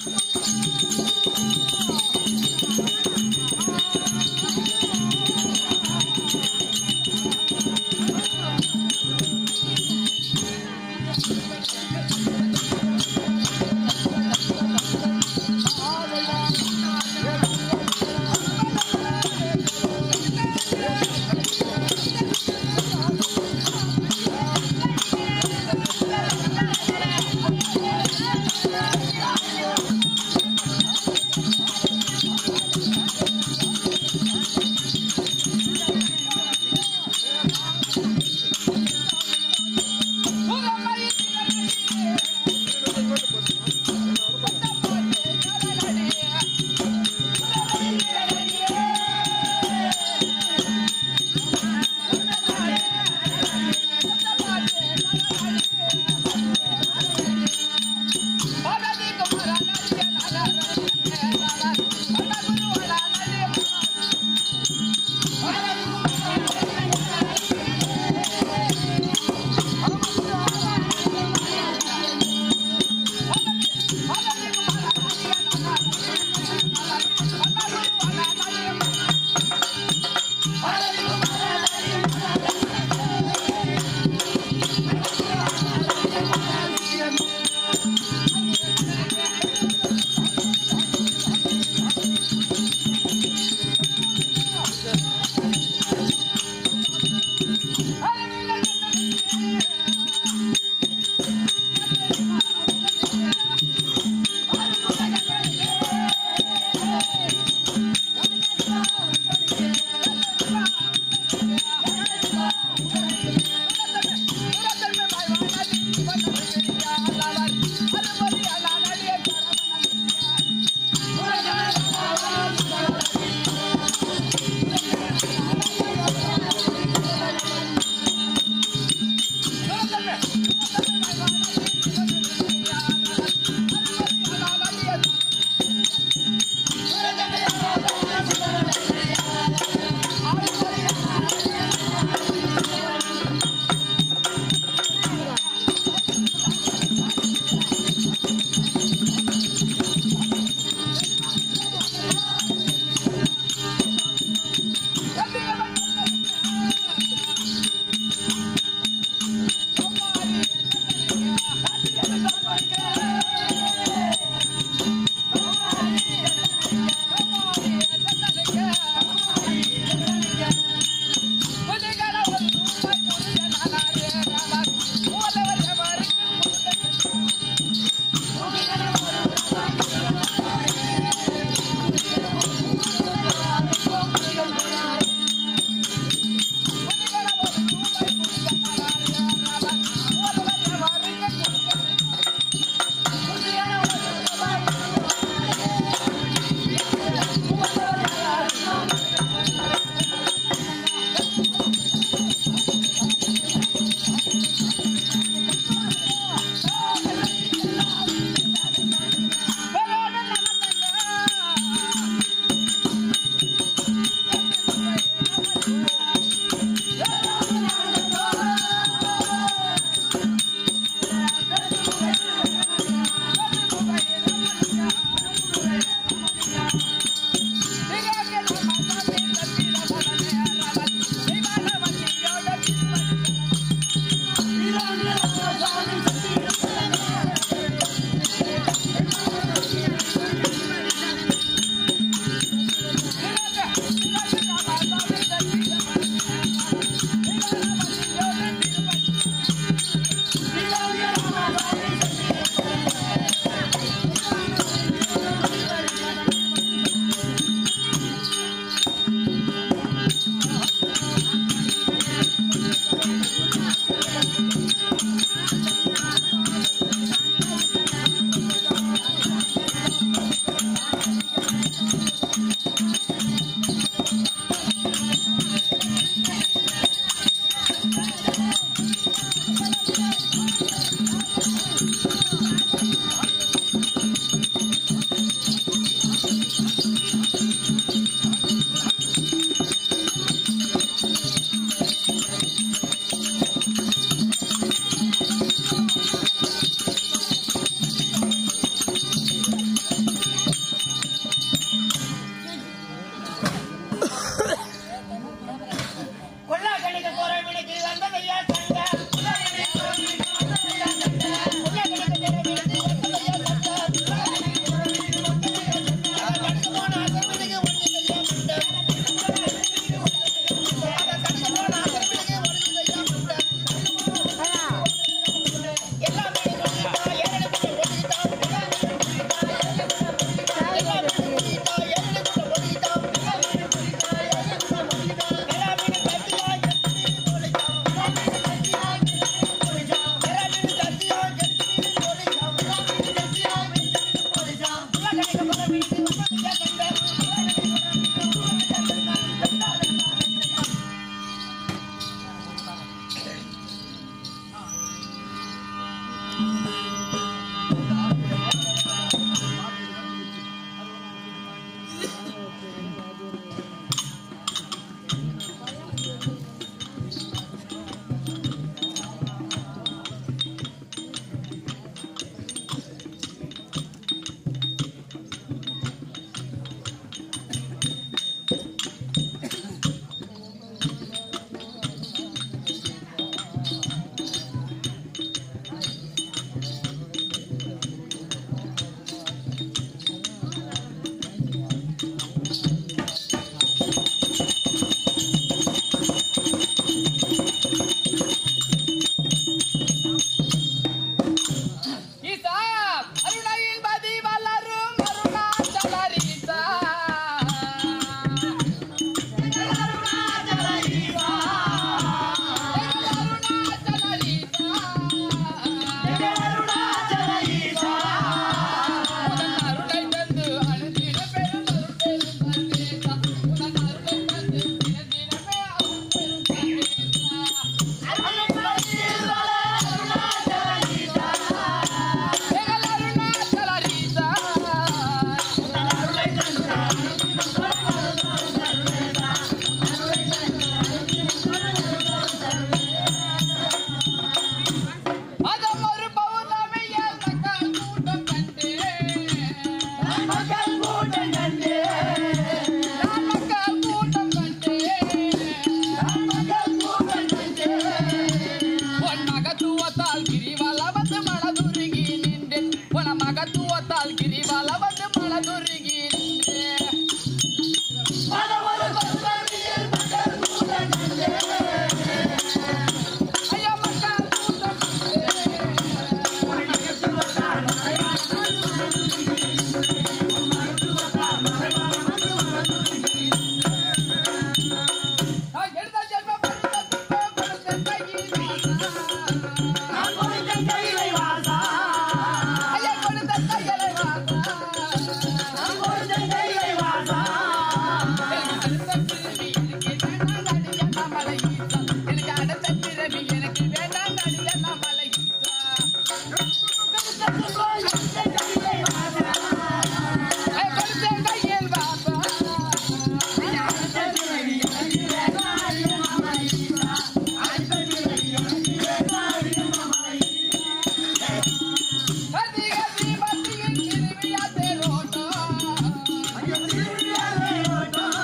ஆ ஈசா அருணையில் மதி வளரும் அருணாச்சலரீசா அருளை தந்து அனுதின பெரும் அருள் பெரும் பரமேசா உனது அருளை தந்து தினதினமே அருள் பெரும் பரமேசா எங்கள் அருணாச்சலரீசா அதம் ஒரு பௌர்ணமியில் மக்கள் கூட்டம் கண்டு நான் மக்கள் கூட்டம் கண்டு உன் மகத்துவத்தால் கிரிவல வந்து மனதுருகி நின்றேன் உன் மகத்துவத்தால் கிரிவல வந்து மனதுருகி நின்றேன் ஐயா மக்கள் கூட்டம் நான் எடுத்த ஜென்ம பரிசத்துக்கு கொடுத்த கையில் ஐயா கொடுத்த கையலை எனக்கு அடுத்த பிறவி எனக்கு வேண்டாம் நடிக நம்மளை கொடுத்த கையில் வாசா அதிக தீபத்தியின் திருவிழா தேரோட்டம் ஐயா திருவிழா தேரோட்டம்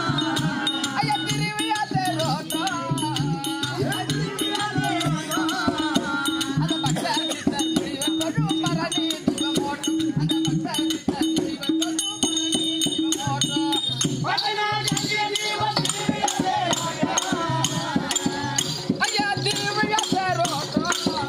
அந்த பக்தர் சித்தர் முனிவர் தொழும் மரணி சிவமோட்டம் அந்த பக்தர் சித்தர் முனிவர் தொழும் மரணி சிவமோட்டம் ஐயா திருவிழா தேரோட்டம்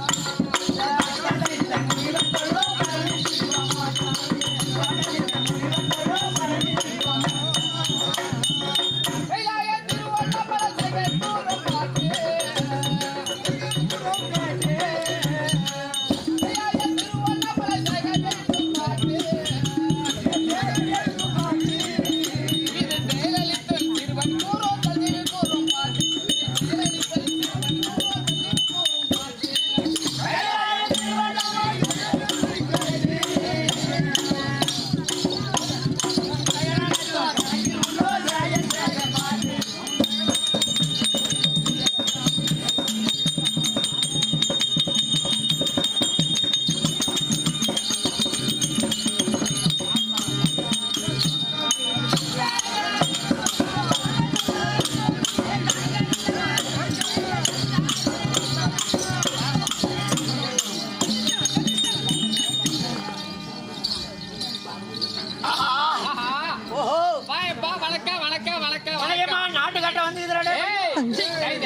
கைலாய திருவண்ணாமலை சேகர் தூரம் காட்டு. கைலாய திருவண்ணாமலை சேகர் தூரம் காட்டு. இது செயலளித்தல் திருவண்ணூரும் திருக்கூறும் பாட்டு. இது செயலளித்தல் திருவண்ணூரும் திருக்கூறும் பாட்டு. ஓஹோ வாயப்பா, வணக்கம், வணக்கம், வணக்கம், வணக்கம்மா வணக்கம். நாட்டு கட்ட வந்து இதுலடே ஏய், சீ, கைத.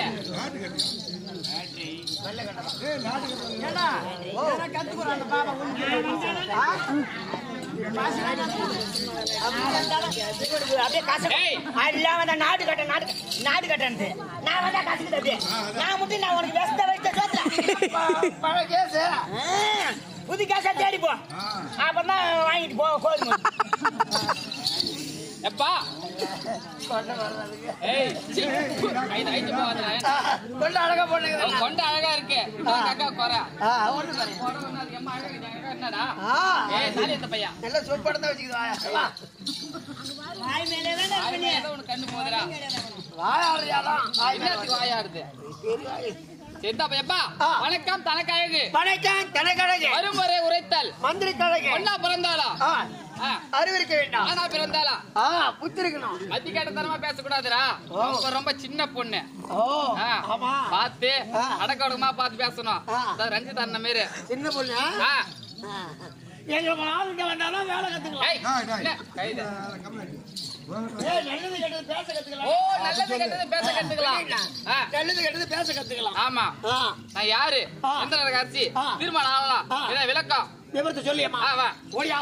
ஏண்டா இதெல்லாம் கத்துக்குறோம் அந்த பாப்பா அப்படியே காசு ஏய். எல்லாம் வந்தா நாடு கட்ட நாடு நாடு கட்டன்ட்டு நான் வந்தா காசுக்கு அப்படியே நான் மட்டும் நான் உனக்கு வெஸ்த வைத்த சோத்துல பழைய கேஸ் புது காசா தேடி போ அப்பதான் வாங்கிட்டு போ கோயில் தொண்டை வர்றதுக்கு. ஏய் சீ, ஐந்து ஐந்து போகாதடா. ஆ, தொண்டை அழகா போடுங்க அவன் கொண்ட அழகா இருக்கு உனக்கு அக்கா குறை ஆ ஒண்ணு பாரு. குறை ஒண்ணு அதுக்கு எம்மா அழகா இருக்கு. அக்கா என்னடா ஆ ஏய் தாலி எத்த பையன் நல்ல சூப்பரா தான் வச்சுக்குது வாயா. வா. வாய் மேலே தான் ஆளுங்க ஏதோ உனக்கு கண்ணு போகுதுடா வாயாடுறியாலாம்? வாய் மேல என்னத்துக்கு வாயாடுது பெரிய வாய். சரிதா பையப்பா ஆ. வணக்கம் தனக்கழகு வணக்கம் கனகழகு வரும் வரை உரைத்தல் மந்திரி கழகு ஒன்னா பிறந்தாளா ஆ, ஆ, அறிவிருக்க வேண்டாம் ஆனா பிறந்தாளா ஆ புத்திருக்கணும் மத்தி கேட்டத்தனமா பேசக்கூடாதுடா ஓ. ரொம்ப ரொம்ப சின்ன பொண்ணு ஓ ஆ, ஆமா பார்த்து ஆ. அடக்கடமா பார்த்து பேசணும் ஆ. அதான் ரஞ்சித் அண்ணன் மாரி சின்ன பொண்ணு ஆ. எங்க ஆளுங்க வந்தாலும் வேலை கத்துக்கலாம் ஏய், என்ன? கைது. ஏய், நல்லது கெட்டது பேச ஓ கத்துக்கலாம் நல்லது கெட்டது பேச கத்துக்கலாம் ஆ, நல்லது கெட்டது பேச கத்துக்கலாம் ஆமா ஆ, நான் யாரு ஆ. எந்த அரசி ஆ. தீர்மானம் ஆகலாம் ஆ. இதான் விளக்கம் விவரத்தை சொல்லியம்மா ஆ, வா. ஓடியா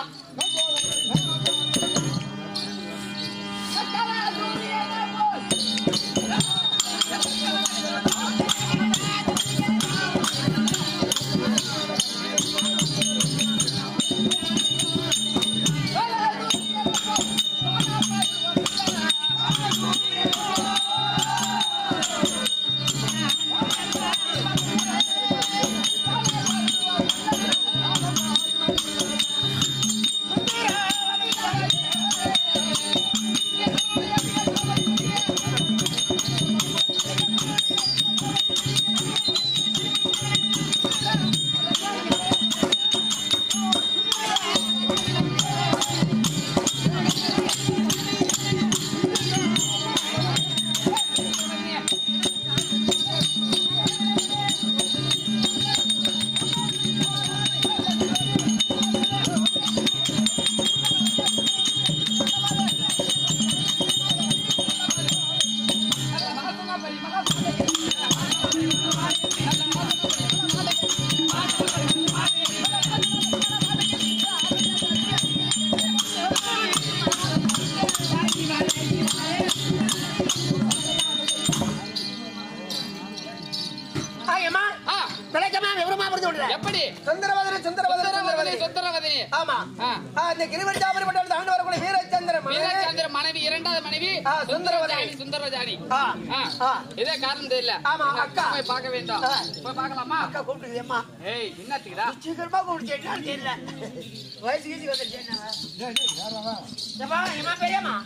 ஆயம்மா ஆ, விளக்கமா விவரமா புரிஞ்சு விடுறேன் எப்படி சுந்தரவதரி சுந்தரவதரி சுந்தரவதனி சுந்தரவதரி சுந்தரவதனி ஆமா ஆ. ஆ, இந்த கிரிவட்டாபுரி மண்டலம் தாண்டு வரக்கூடிய வீரச்சந்திரன் மகனே. வீரச்சந்திர மனைவி இரண்டாவது மனைவி ஆ, சுந்தரவதனி. சுந்தரவஜானி சுந்தரவஜானி ஆ, ஆ, ஆ. இதே காரணம் தெரியல ஆமா, எங்க அக்கா. போய் பார்க்க வேண்டாம் ஆ. போய் பார்க்கலாமா அக்கா கூப்பிட்டுக்குதேம்மா ஏய் என்னத்துக்குடா சீக்கிரமா கூப்பிடுச்சேன்னு தெரியல வயசு கீசி வந்துருச்சேன்னா ஏம்மா, ஏம்மா, பெரியம்மா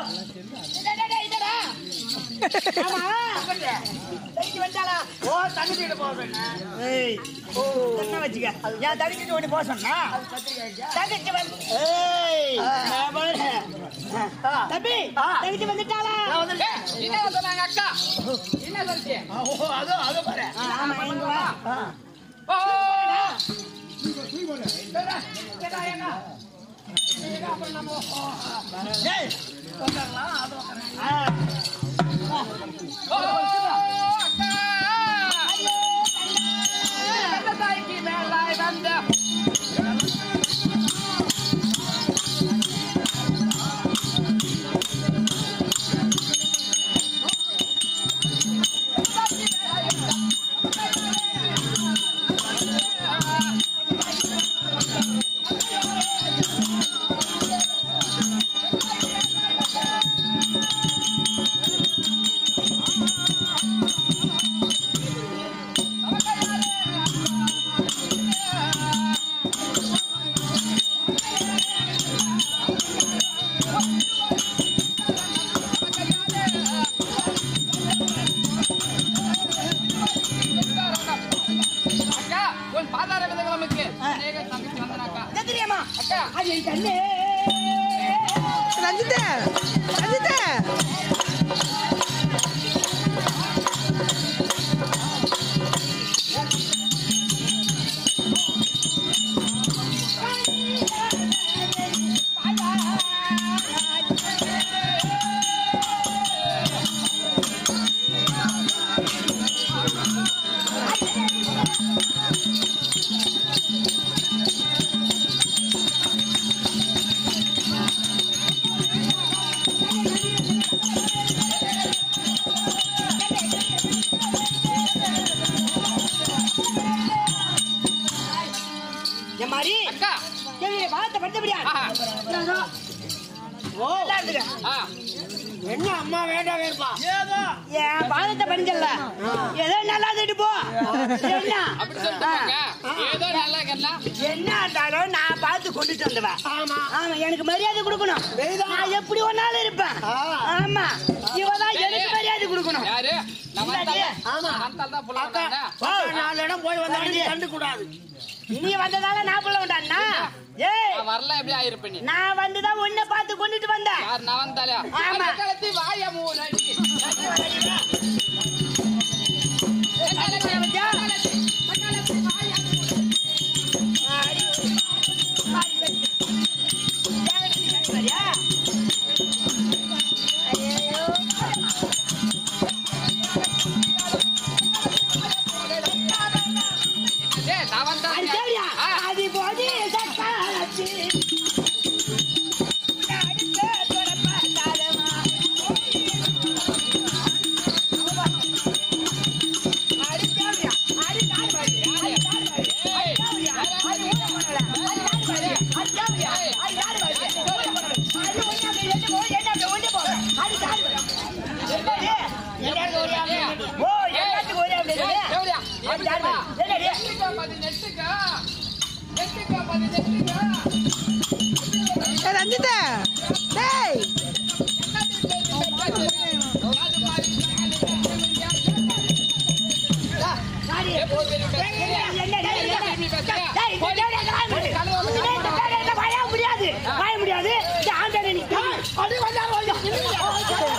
ஓ தங்கச்சிட்டு போவேன் ஓ என்ன வச்சுக்க என் தடிக்கிட்டு ஒண்ணு போக சொன்னா அது பத்திரிக்கை தங்கச்சி வந்து ஏய் தம்பி ஆ. தங்கச்சி வந்துட்டாளா நான் வந்துட்டேன். ஏய், என்ன சொன்னாங்க அக்கா என்ன சொல்லிச்சு ஓ, அதோ, அதோ பாரு. ஆமா இங்க வா ஆ. ஓ ஏய், வந்துடலாம், அது வந்துடுறேன். ஓ அக்கா அந்த தாய்க்கு மேலாய் வந்த ஆ விளையாடுதுங்க ஆ, என்ன அம்மா வேண்டாம் வேறுப்பா என் பாதத்தை படிஞ்சல்ல ஏதோ நல்லா இருந்துட்டு போ என்ன அப்படி சொல்லிட்டு போங்க. ஏதோ நல்லா இருக்கலாம். என்ன இருந்தாலும் நான் பார்த்து கொண்டுட்டு வந்தவன் ஆமா ஆமா எனக்கு மரியாதை கொடுக்கணும் நான் எப்படி ஒன்னாலும் இருப்பேன் ஆ. ஆமா இவதான் எனக்கு மரியாதை கொடுக்கணும் யாரு? நான் வந்தாலே- ஆமா. நான் வந்தால்தான் புள்ள வந்தானே. பாப்பா, நாலு இடம் போய் வந்தாலும் கண்டு கூடாது நீ வந்ததால நான் புள்ள உண்டானா ஏய் நான் வரல எப்படி ஆயிருப்ப நீ? நான் வந்துதான் உன்னை பார்த்து கொண்டுட்டு வந்தேன் யார் நான் வந்தாலே? ஆமா. அந்த காலத்து வாய மூடடி. ஏய், நான் வந்தாலே- ஆ, ஏய், தேவடியா, அப்படி சொல்லுமா? நெட்டுக்கா பாதி, நெட்டுக்கா. நெட்டுக்கா பாதி, நெட்டுக்கா. ரஞ்சிதா டேய் முடியாது வாய முடியாது ஆண்டாடி அப்படி வந்தா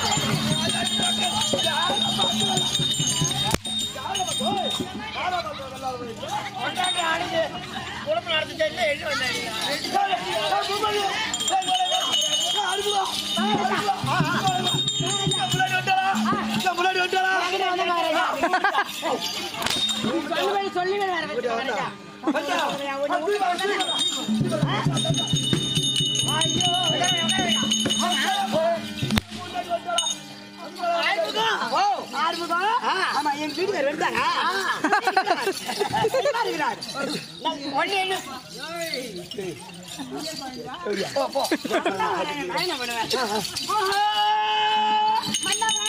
சொல்லி ஆறுமுகம் ஆமா என் வீட்டுக்காரர் இருந்தாங்க இருக்கிறார் ஒண்ணு என்ன போ, போ. நான் என்ன பண்ணுவேன் ஓஹோ, மன்னவா.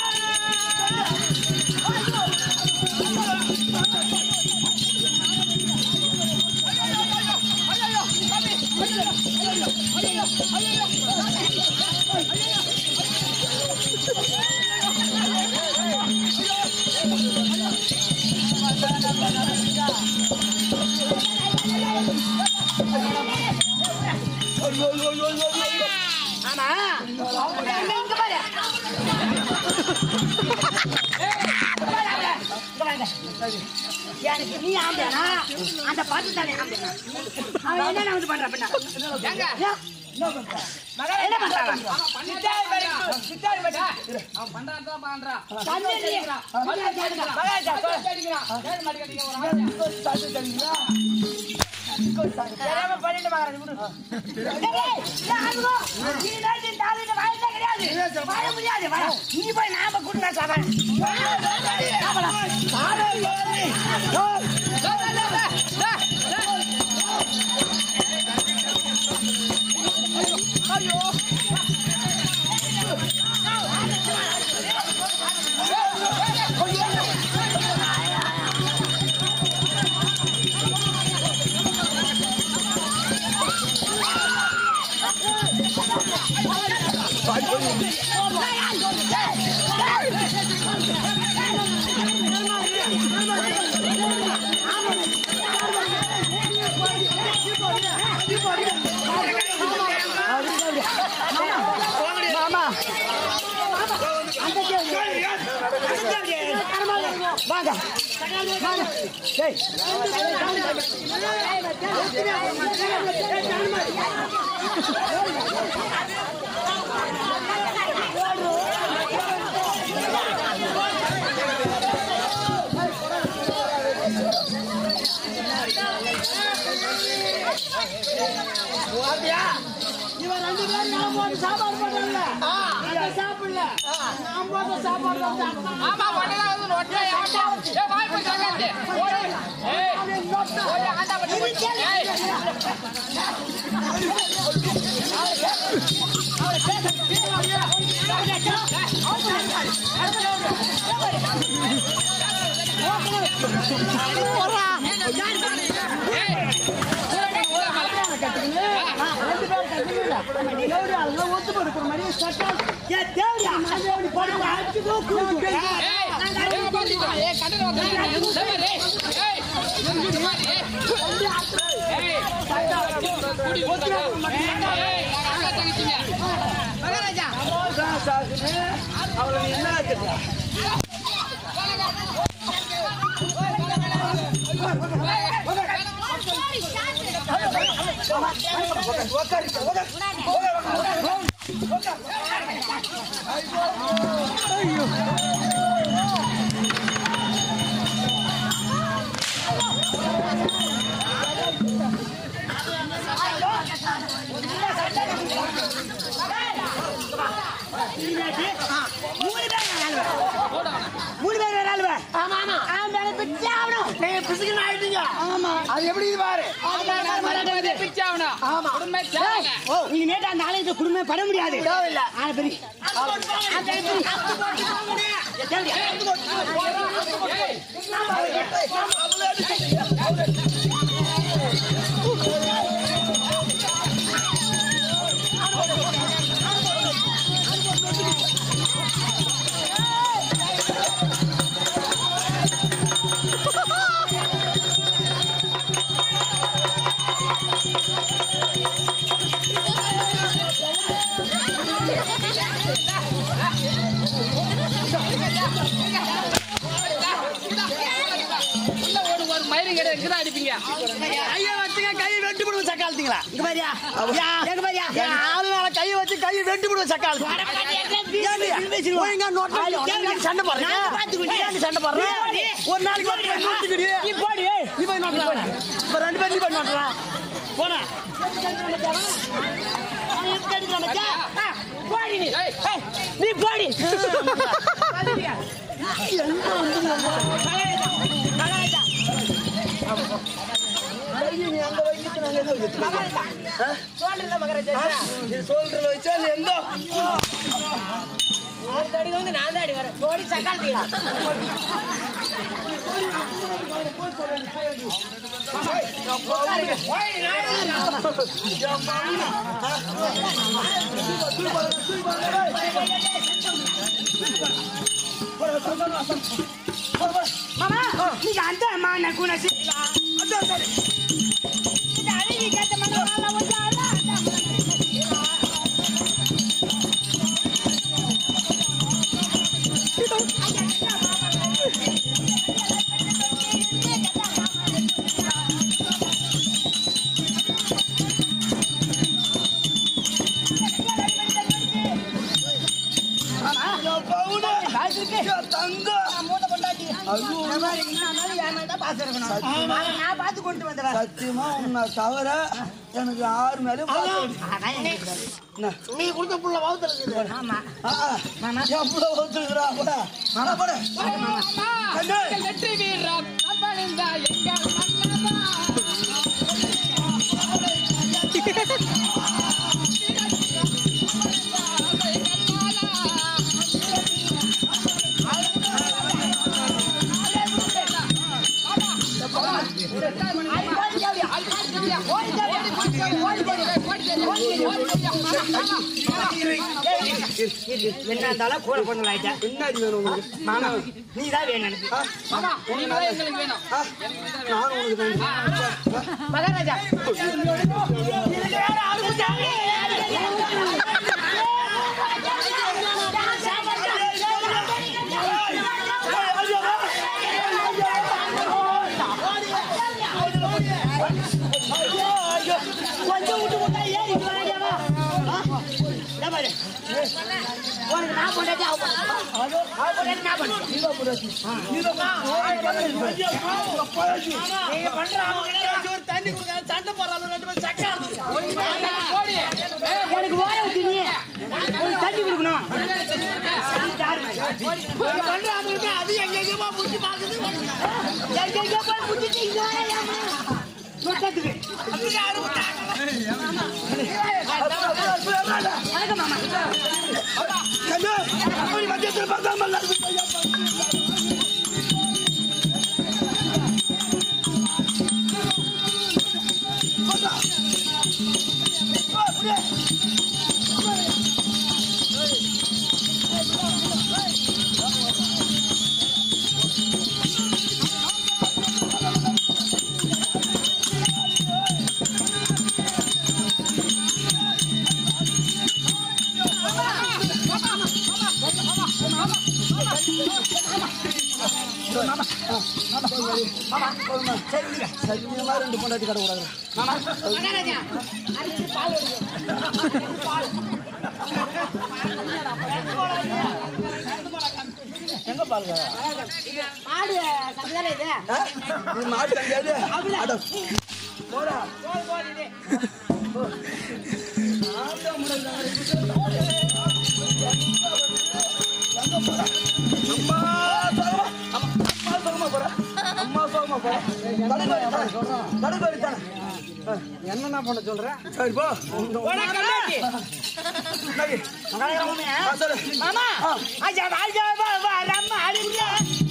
ஆமா அண்ணே, இங்க பாரு. இங்க பாரு, அவளை. இங்க வாங்க. எனக்கு நீ ஆம்பளைனா அந்த பாட்டு தானே ஆம்பளைனா அவன் என்ன வந்து பண்ற பண்ண ஏங்க? என்ன பண்றாங்க அவன் பண்றான்தான் பண்றான். தண்ணி அடிக்கிறான். பல்லு அடிக்கிறான். பல்லு அடிக்கிறான். ஏழு மணிக்கு அடிக்க ஒரு ஆளு. வாங்க வாங்க டேய் இவன் ரெண்டு பேரும் நான் போட்டு சாப்பாடு போட்டாங்கல்ல அதை சாப்பிடல நான் போட்ட சாப்பாடு தான் சாப்பிட்டான். ஆமா, பண்ணலாம் வந்து நொட்டை ஆட்டா. ஏய், வாய் போய் தள்ளாதே. ஓடு. ஏய், ஓடு, ஆண்டா பண்ணு. ஏய். ஏன் தேவையா? மூணு பேர் விளையாடுவேன். மூணு பேர் விளையாடுவேன். ஆமா ஆமா அவன் மேல பிச்சை ஆகணும். நீங்க பிசுக்குன்னு ஆயிட்டீங்க ஆமா. அது எப்படி இது பாரு ஆமா ஓ, இனிமேட்டு அந்த ஆலயத்தை குடும்பமே பட முடியாது தேவையில்ல. ஆளை பெரிய. ஆளை பெரிய. தேவையா? ஒரு மயிரும் கிடையாது இங்கதான் அடிப்பீங்க கையை வச்சுங்க கையை வெட்டி விடுவோம் சக்காலத்தீங்களா இங்க பாரியா? எங்க பாரியா? ஆளு மேல கையை வச்சு கையை வெட்டி விடுவோம் சக்காலத்து ஒழுங்கா நோட்டா சண்டை போடுறீங்க நான் பார்த்துக்கிட்டேன். ஏன் நீ சண்டை போடுற நீ ஒரு நாளைக்கு ஒரு நாள் நோட்டுக்கிடி. நீ போடு. நீ போய் நோட்டலாம் இப்ப ரெண்டு பேரும் நீ போய் நோட்டலாம் போனா அவன் எப்படி அடிக்கிறான் மச்சான்? ஆ, போடி நீ. ஏய், நீ போடி. நீ அங்க வைக்கிட்டு நாங்க எங்க வைக்கிறோம் சொல்றத மகராஜா. நீ சொல்ற வச்சா நீ எங்க அடுத்த அடி வந்து நான் தான் அடி வரேன். போடி சக்காலத்தீங்களா? மாமா, நீங்க அந்த மான குணசி. இந்த அழகி கேட்ட மன வாழ ஒன்றால அந்த நான் பார்த்து கொண்டு வந்தவன் சத்தியமா உன்னை தவிர எனக்கு யாரு மேலயும் நீ கொடுத்த புள்ள வகுத்துல ஆமா எவ்வளவு ஒத்துக்கிறா கூட போட கண்ணு. வெற்றி வீரம் கம்பளிந்தா எங்கள் மன்னனா என்ன இருந்தாலும் கூட கொண்டு ஆயிட்டேன் என்னடி வேணும் உனக்கு மாமா நீ தான் வேணும் எனக்கு ஆ? மாமா நீங்க தான் எங்களுக்கு வேணும் ஆ? நானும் உனக்கு தான் மகாராஜா கொஞ்சம் விட்டு விட்டா ஏறி வராஜாவா உனக்கு நான் பொண்டாட்டி அவ பொண்டாட்டி நான் பொண்டாட்டி நீங்க பண்ற அவங்க தண்ணி கொடுக்க சண்டை போடுறாங்க ரெண்டு பேரும் சக்கா போடி எனக்கு வாய ஊத்தி நீ உனக்கு தண்ணி கொடுக்கணும் நீங்க பண்ற ஆளுங்க அது எங்க எங்கேயுமா முடிச்சு பாக்குது எங்கெங்க போய் புடிச்சிட்டு இங்க வாயா, அம்மா. சொட்டத்துக்கு. எனக்கு மாமா கண்ணு, அப்படி மத்தியத்தில் பார்க்காம எல்லாரும் ஐயா, சத்தியமா ரெண்டு பொண்டாட்டி கடை கூடாது மகாராஜா அதுக்கு பால் எடுங்க. எங்க பாருங்க மாடு சமையல் இது நீ மாட்டு அங்கேயாவது அட போடா அம்மா சோகமா அம்மா சோகமா போறா அம்மா சோகமா போறா தடுப்பாரி தானே தடுப்பாரி தானே என்னண்ணா பண்ண சொல்ற சரி போ நகி. ஆ, சொல்லு. மாமா அஜா ராஜா வா வா ரம்மா அடிங்க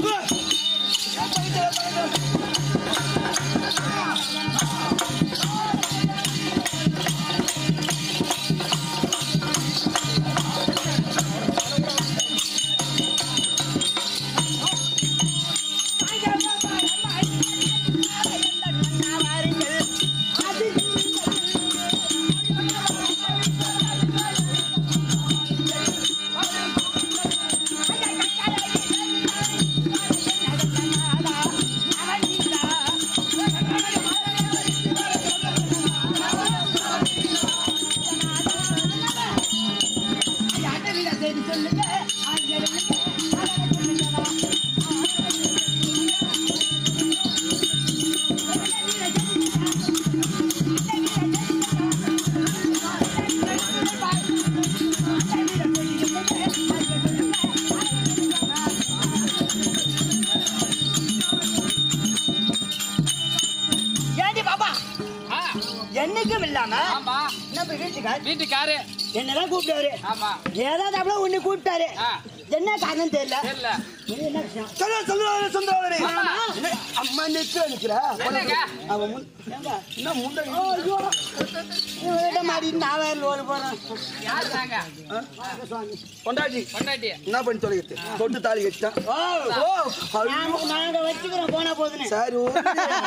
ஏண்டி பாப்பா ஆ, என்னைக்கும் இல்லாம ஆமா நம்ம வீட்டுக்கார் வீட்டுக்காரு என்னதான் கூப்பிட்டாரு ஆமா ஏதாவது அப்படியே உன்னை கூப்பிட்டாரு ஆ. என்ன காரணம் தெரியல தெரியல நீ என்ன விஷயம் சொல்லு, சுந்தரவதனி, சுந்தரவதனி. ஆமா. என்ன, அம்மா நிக்க நிக்கிறா என்னங்க? அவன் முன்- ஏங்க, என்ன முண்டை ஐயோ இவன்கிட்ட மாட்டிட்டு நான் வேற லோடு போறேன் யாரு நாங்க பொண்டாட்டி பொண்டாட்டி என்ன பண்ணி தொலைகிறது தொட்டு தாலி கட்டிட்டான் ஓ ஐயோ. நாங்க நாங்க வச்சுக்கிறோம் போனா போதுன்னு சரி ஓகே.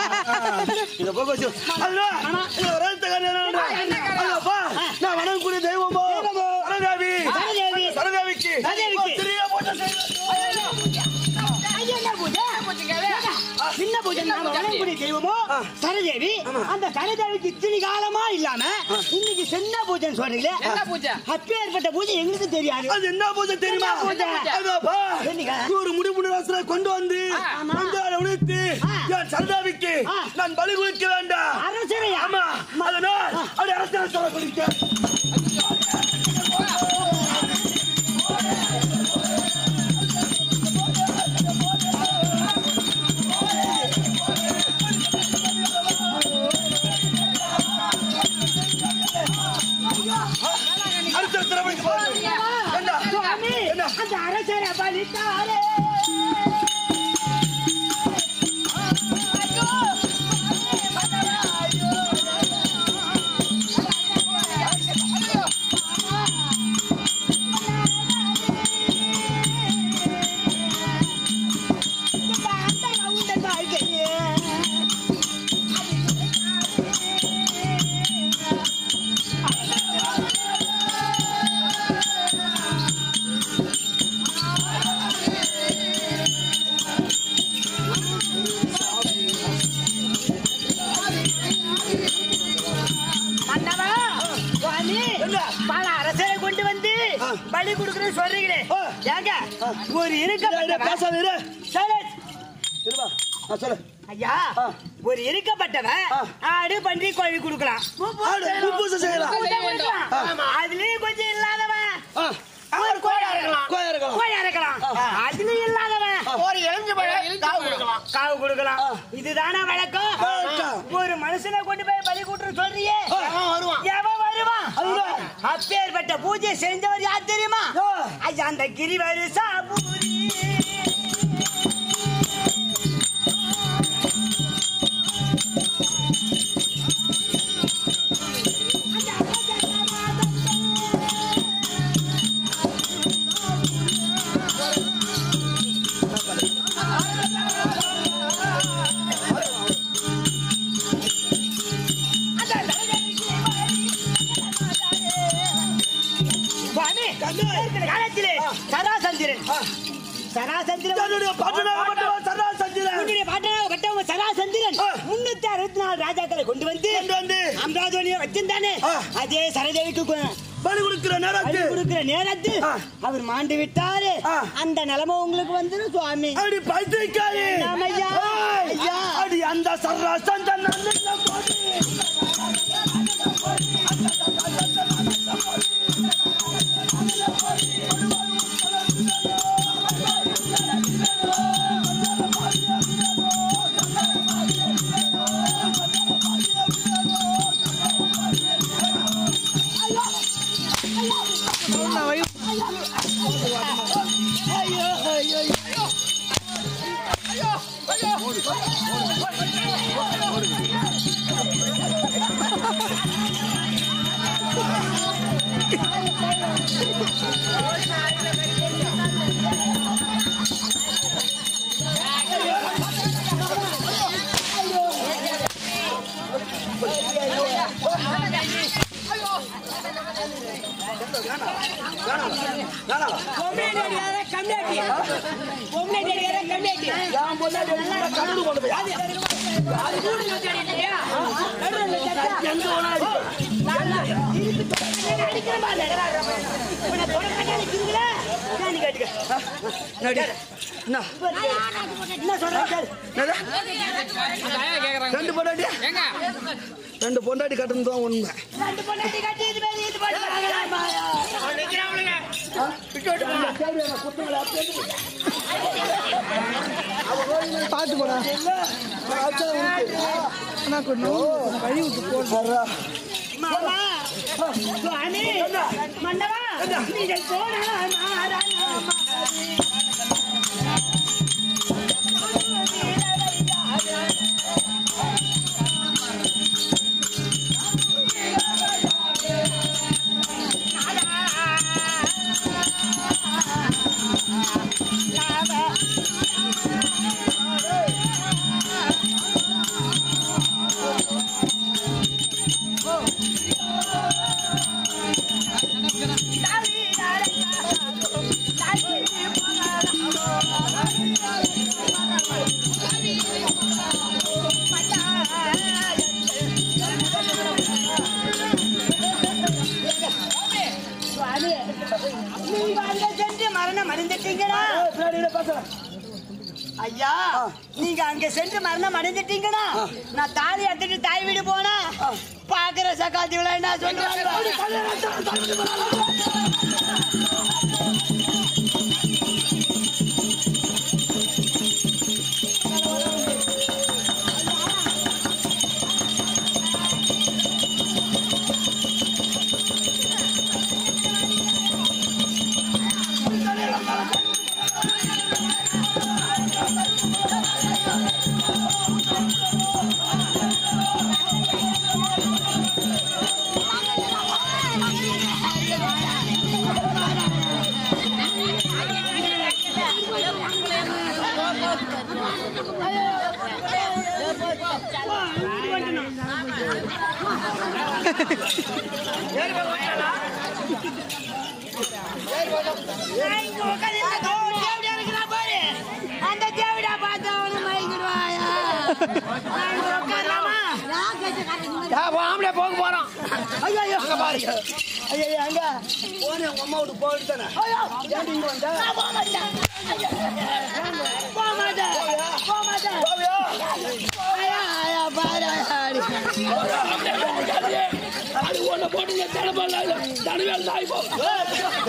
இத போக வச்சு அல்லா இந்த வரத்துக்கான அல்லா பா நான் வணங்கக்கூடிய தெய்வமோ சரதேவி சரதேவி. சரதேவிக்கு சரதேவிக்கு. ஒரு சிறிய பூஜை செய்ய ஐயா, என்ன பூஜை சின்ன பூஜை நாம வணங்கக்கூடிய தெய்வமோ சரதேவி அந்த சரதேவிக்கு இத்தனை காலமா இல்லாம இன்னைக்கு சின்ன பூஜைன்னு சொல்றீங்களே என்ன பூஜை அப்பேற்பட்ட பூஜை எங்களுக்கு தெரியாது அது என்ன பூஜை தெரியுமா என்ன பூஜை? அதோப்பா என்னங்க? ஒரு முடிவு ராசனை கொண்டு வந்து ஆமா. மஞ்சால உடைத்து ஆ. என் சரதாவிக்கு ஆ. நான் பலி கொடுக்க வேண்டாம் அரசரையா ஆமா அதனால் அப்படி அரசியல் சொல்ல கொடுக்க அடுத்த திறமைக்கு போகுது என்ன சுவாமி என்ன? அந்த அரசரை பலித்தாரே மன்னவா சுவாமி என்ன? பல அரசரை கொண்டு வந்து ஆ. பலி கொடுக்கணும்னு சொல்றீங்களே ஆ. ஏங்க ஆ. ஒரு இரு, இரு, இருக்கப்பட்டவன் பேசாத இரு சரி இருவா ஆ சொல்லு ஐயா ஆ. ஒரு இருக்கப்பட்டவன் ஆ. ஆடு பன்றி கோழி கொடுக்கலாம் ஆடு பூப்பூசை செய்யலாம் பூஜை பண்ணலாம். அதுலயும் கொஞ்சம் இல்லாதவன் ஆ. ஒரு கோழி அறுக்கலாம் கோழி அறுக்கலாம். கோழி அறுக்கலாம் அதுலயும் இல்லாதவன் ஒரு எலுஞ்சு காவு கொடுக்கலாம் காவு கொடுக்கலாம் இதுதானே வழக்கம் வழக்கம். ஒரு மனுஷனை கொண்டு போய் பலி கூட்டு சொல்றியே ஆ. எவன் வருவான் அதுதான். அப்பேற்பட்ட பூஜை செஞ்சவர் யார் தெரியுமா யார்? ஐயா அந்த கிரிவரு சாபூரி சுவாமி இருக்கிற காலத்திலே சராசந்திரன் சராசந்திரன் என்னுடைய பாட்டனாகப்பட்டவன் சராசந்திரன். உன்னுடைய பாட்டனாக கட்டவங்க சராசந்திரன் ஆ. முன்னூத்தி அறுபத்தி நாலு ராஜாக்களை கொண்டு வந்து கொண்டு வந்து அம்ராஜோனிய வச்சிருந்தானே ஆ. அதே சரதேவிக்கு கொ- பலி கொடுக்கிற அள்ளி நேரத்தில் கொடுக்கிற நேரத்தில் ஆ. அவர் மாண்டு விட்டாரு ஆ. அந்த நிலைமை உங்களுக்கு வந்துடும் சுவாமி அடி பைத்தியக்காரி ராமையா. ஏய், ஐயா. அடி அந்த சராசந்தன் அண்ணன் போது நான் முன்னாடி எல்லாம் கடந்து கொண்டு போய் எங்க வேணா இருக்கு. நடி. என்ன? என்ன சொல்றேன் கேளு. என்னது? அந்த ஆயா கேக்குறாங்க ரெண்டு பொண்டாட்டி எங்க ரெண்டு பொண்டாட்டி கட்டணும் தான் உண்மை ரெண்டு பொண்டாட்டி கட்டி இது மாதிரி இது பண்ணி வாங்கலாமா? பார்த்து போடா அண்ணா கொஞ்சம் கழுவி விட்டு போடுறா மாமா சுவாமி மன்னவா நீங்கள் போனால் மாறானாமா. சுவாமி நீங்க அங்க சென்று மரணம் அடைந்துட்டீங்களா பின்னாடி பேசுறேன் ஐயா நீங்க அங்க சென்று மரணம் அடைந்துட்டீங்கன்னா நான் தாலி எடுத்துட்டு தாய் வீடு போனா பாக்குற சக்காத்தி என்ன சொல்றாங்க நான் இங்க உட்கார்ந்து இந்த தேவடியா இருக்கிறான் பாரு. அந்த தேவடியா பார்த்து அவனை மயங்கிடுவாயா? நான் இங்க உட்காரலாமா? ஆம்பளை போக போறான் ஐயோ, ஐயோ. அங்க பாரு ஐயோ, ஐயோ, அங்க. போனே உங்க அம்மா வீட்டுக்கு போயிட்டு தானே ஐயோ. ஏன்டி இங்க வந்த நான் போக மாட்டேன். போக மாட்டேன். போக மாட்டேன். போவியா? ஐயா, ஐயா, பாரு, ஐயா, அடி. அது ஒண்ணு போட்டு தலைமையில தனவேல் நாய் போ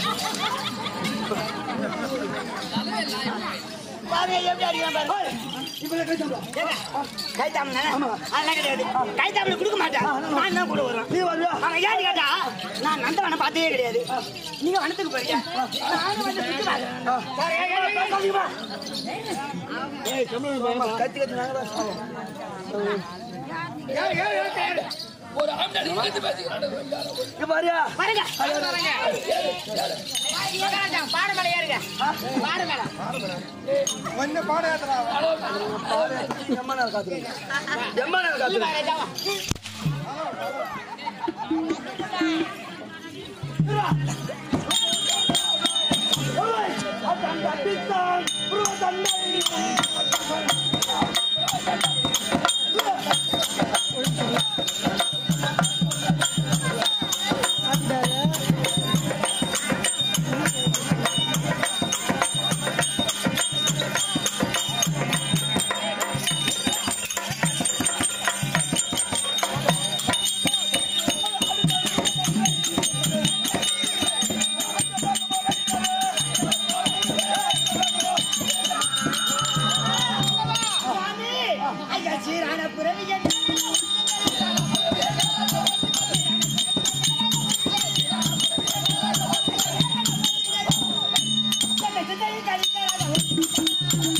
பாரு, எப்படி அடிக்கிறான் பாரு. இப்ப கை தாம்பளம் ஏங்க, கைத்தாம்பளம் தானே? அதெல்லாம் கிடையாது. கைத்தாம்பளம் கொடுக்க மாட்டேன். நான் தான் கூட வருவேன். நீ வருவியா அவன் ஏன்னு கேட்டா, நான் நந்தவனம் பார்த்ததே கிடையாது. நீங்க வனத்துக்கு போறீங்க. நானும் வந்து சுத்தி பார்க்கறேன். சரி, ஏய், ஏய், ஏய், சொல்லுங்கப்பா. ஆமா, கத்தி கத்தி நாங்க தான் சாவோம். ஒரு ஆம்பளை வந்து பேசிக்கிறான் இங்க பாரியா பாருங்க. பாறை மேல ஏறுங்க. பாறை மேல. கொஞ்சம் பாடம் ஏத்துறா எம்மா நேரம் காத்துறீங்க எம்மா நேரம் சொல்லு காத்துறீங்க பாரு, இதாவா. சுவாமி, ஐயா, சீரான பிறவி என்ன? என்னை சிந்தையில் கழிக்கிறார்கள்.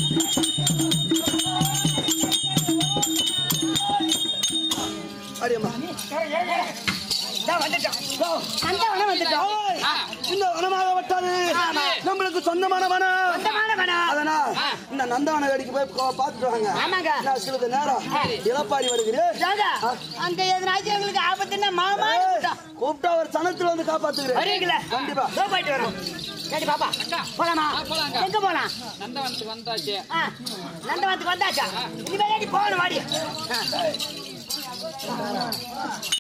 அடியம்மா இதோ வந்துட்டோம். நந்தவனம் வந்துட்டோம். இந்த வனமாக வட்டாது நம்மளுக்கு சொந்தமான வனம் சொந்தமான வனம். அதனால் இந்த நந்தவன வேடிக்கை போய் பா- பார்த்துட்டு வாங்க ஆமாங்க. நான் சிறிது நேரம் இளப்பாடி வருகிறேன் இதாங்க, அங்க எதனாச்சும் எங்களுக்கு ஆபத்துன்னா மாமா கூப்பிட்டா ஒரு சனத்துல வந்து காப்பாத்துக்கிறேன் வருவீங்களா கண்டிப்பா இதோ போயிட்டு வரோம் சரி பாப்பா போலாமா போலாங்க. எங்க போலாம் நந்தவனத்துக்கு வந்தாச்சு ஆ, நந்தவனத்துக்கு வந்தாச்சா இனிமேல் போகணும் வாடி ஆ.